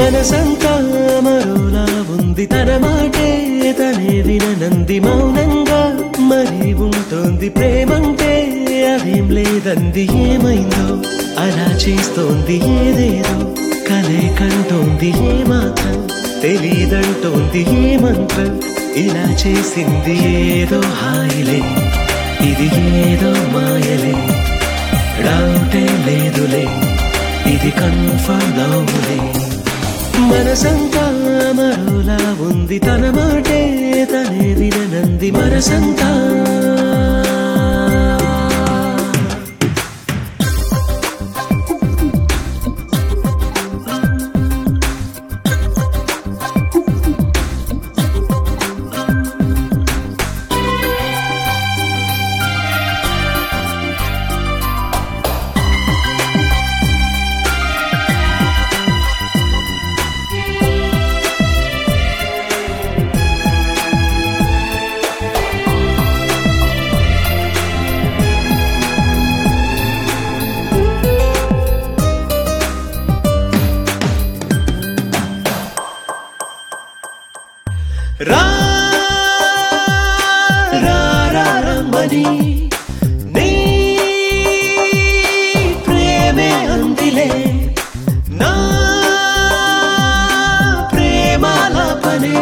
మనసంతా మరోలా ఉంది తన మాటే తనే విననంది మౌనంగా మరి ఉంటుంది ప్రేమంటే అదేం లేదంది ఏమైందో అలా చేస్తోంది ఏదేదో కలే కంటోంది ఏ మాత్రం తెలీదంటోంది ఏ మంత్రం ఇలా చేసింది ఏదో హాయిలే ఇది ఏదో మాయలే డౌటే లేదులే ఇది కన్ఫర్మ్ అవులే మనసంతా మరోలా ఉంది తన మాటే తనే విననంది మనసంతా రా రా రా రమ్మని నీ ప్రేమే అందిలే నా ప్రేమాలపనే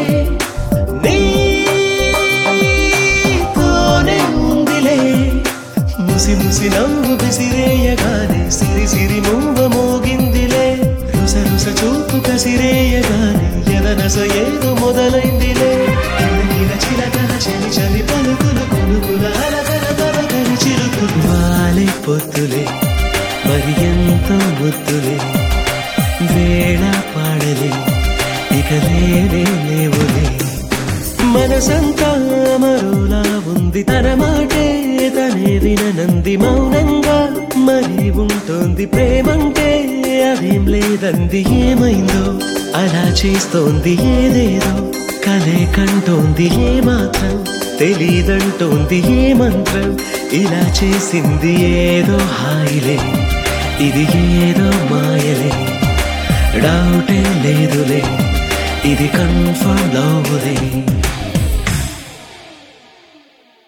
నీతోనే ఉందిలే ముసి ముసి నవ్వు విసిరేయగానే సిరి సిరి మూవ మోగిందిలే రుస రుస చూపు కసిరేయగానే ఎదనస ఏదో మొదలైందిలే కిలకిల చిలకల చలి చలి పలుకుల కొనుకుల అలకల తలకని చిలుకులు వాలే పొత్తులే మరి ఎంతో ముద్దులే వేళ పాడలే ఇక లేనే లేవులే మనసంతా మరోలా ఉంది తన మాటే తనే విననంది మౌనంగా మరి ఉంటుంది ప్రేమంటే అదేం లేదంది ఏమైందో అలా చేస్తోంది ఏదేదో కలే కంటోంది ఏ మాత్రం తెలీదంటోంది ఏ మంత్రం ఇలా చేసింది ఏదో హాయిలే ఇది ఏదో మాయలే డౌటే లేదులే ఇది కన్ఫర్మ్ లవ్లే